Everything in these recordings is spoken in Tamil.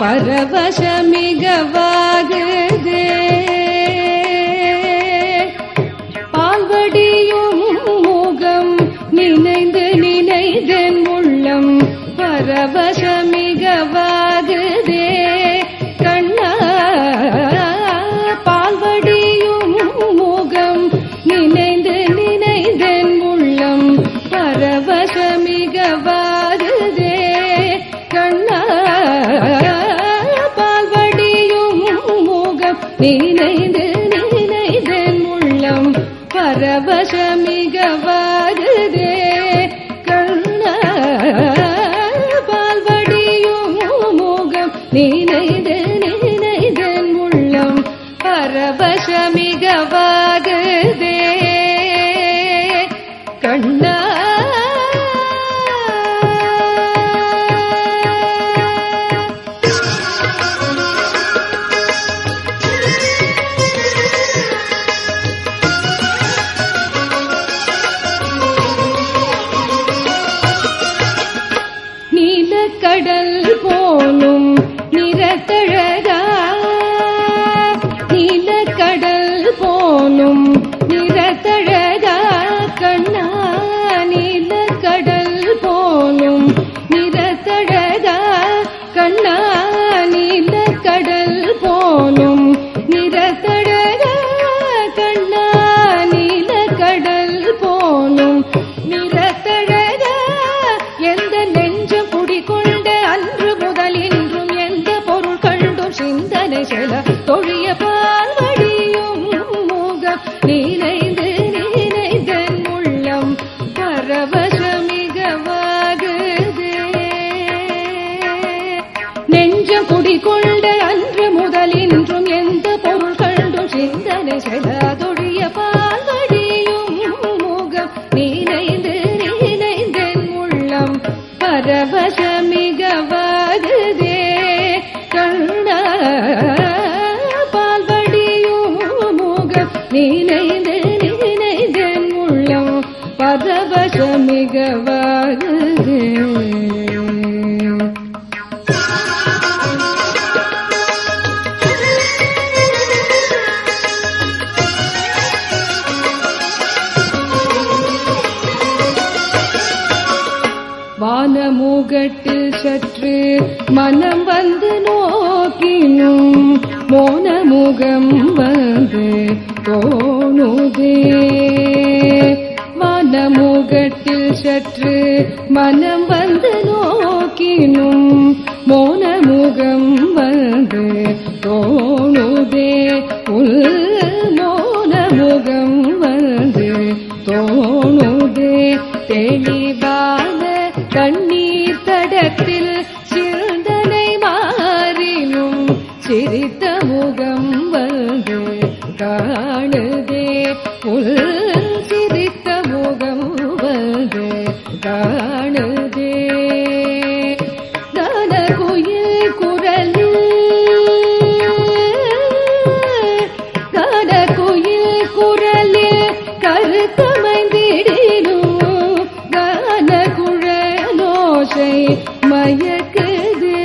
பரவசமிகவாகுதே பால்வடியும் முகம் நினைந்து நினைதென் உள்ளம் பரவசமிகவாகுதே கண்ணா பால்வடியும் முகம் நினைந்து நினைதென் உள்ளம் பரவசமிகவாகுதே கண்ணா பால்வடியும் முகம் நினைந்து நினைதென் உள்ளம் பரவசமிகவாகுதே கண்ணா பால்வடியும் முகம் நினைந்து நினைதென் உள்ளம் பரவசமிகவாகுதே கண்ணா நீலக்கடல் போலும் நிறத்தழகா நீலக்கடல் போலும் நிறத்தழகா கண்ணா நீலக்கடல் போலும் நிறத்தழகா கண்ணா நீலக்கடல் போலும் நிறத்தழகா கண்ணா நீலக்கடல் போலும் நிறத்தழகா எந்த நெஞ்சம் குடிகொண்ட அன்று முதல் இன்றும் எந்த பொருள் கண்டும் சிந்தனை செல தொழிய பால்வடியும் முகம் நினைந்து நினைதன் உள்ளம் பரவசமிகவாகுதே நெஞ்சம் குடிகொண்ட அன்று முதல் இன்றும் எந்த பொருள் கண்டும் சிந்தனை செல தொழிய பால்வடியும் முகம் நினைந்து நினைந்தென் உள்ளம் பரவசமிகவாகுதே கண்ணா பால்வடியும் முகம் நினைந்து நினைந்தென் உள்ளம் பரவசமிகவாகுதே வானமுகட்டு சற்று மனம் வந்து நோக்கினும் மோனமுகம் வந்து தோணுதே வானமுகட்டில் சற்று மனம் வந்து நோக்கினும் மோனமுகம் வந்து தோணுதே உள் மோனமுகம் வந்து தோணுதே தெளிவான கண்ணீர் தடத்தில் சிந்தனை மாறினும் சிரித்த முகம் வந்து காணுதே உள் சிரித்த முகம் வந்து காணுதே தான குயில் குரலில் தான குயில் குரலில் கருத்தமைந்திடினும் கான குழலோசை மயக்குதே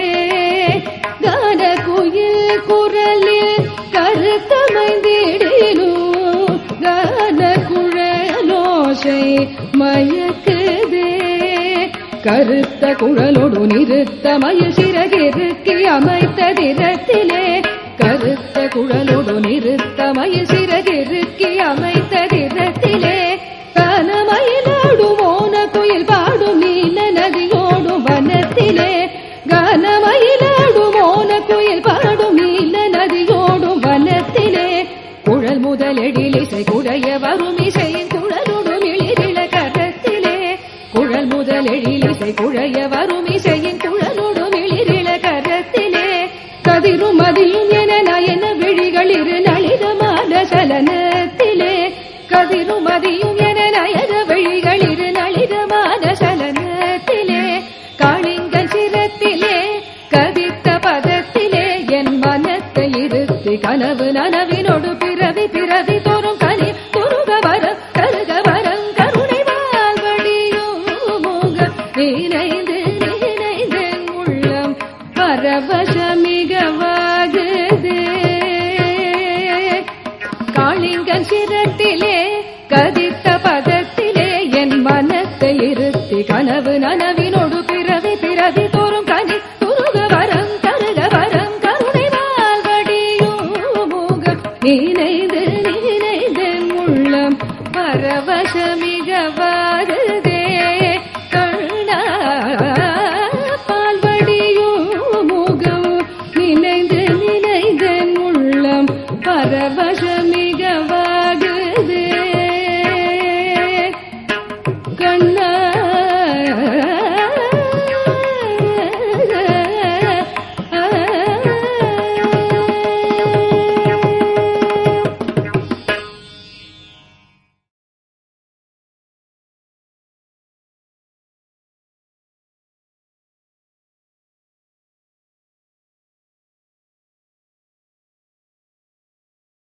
கான குயில் குரலில் கருத்தமைந்திடினும் கான குழலோசை மயக்குதே கருத்த குழலோடு நிறுத்த மயில் சிறகிருக்கி அமைத்த திறத்திலே கருத்த குழலோடு நிறுத்த மயில் சிறகிருக்கி அமைத்த திறத்திலே கனமயிலாடும் ஓன குயில் பாடும் நீல நதியோடும் வனத்திலே கனமயிலாடும் ஓன குயில் பாடும் நீல நதியோடும் வனத்திலே குழல் முதல் எழிலிசை குடைய வரும் இசையின் குழலோடும் இழிரிள கரத்திலே குழல் முதல் எழிலிசை குழைய வரும் இசையின் குழலோடும் இழிரிள கரத்திலே கதிரும் மதியும் என நயன விழிகள் இரு நளிதமான சலனத்திலே கதிரும் மதியும் என நயன விழிகள் இரு நளிதமான சலனத்திலே காளிங்கன் சிரத்திலே கதித்த பதத்திலே என் மனத்தை இருத்தி கனவு நனவினோடு பிறவி பிறவி தோறும் கனி குருக வரம் கருக வரம் கருணை வாழ்வடியும் முக நினைந்து நினைந்து உள்ளம் பரவசமிகவாகுது காளிங்கன் சிரத்திலே கதித்த பதத்திலே என் மனத்தை இருத்தி கனவு நன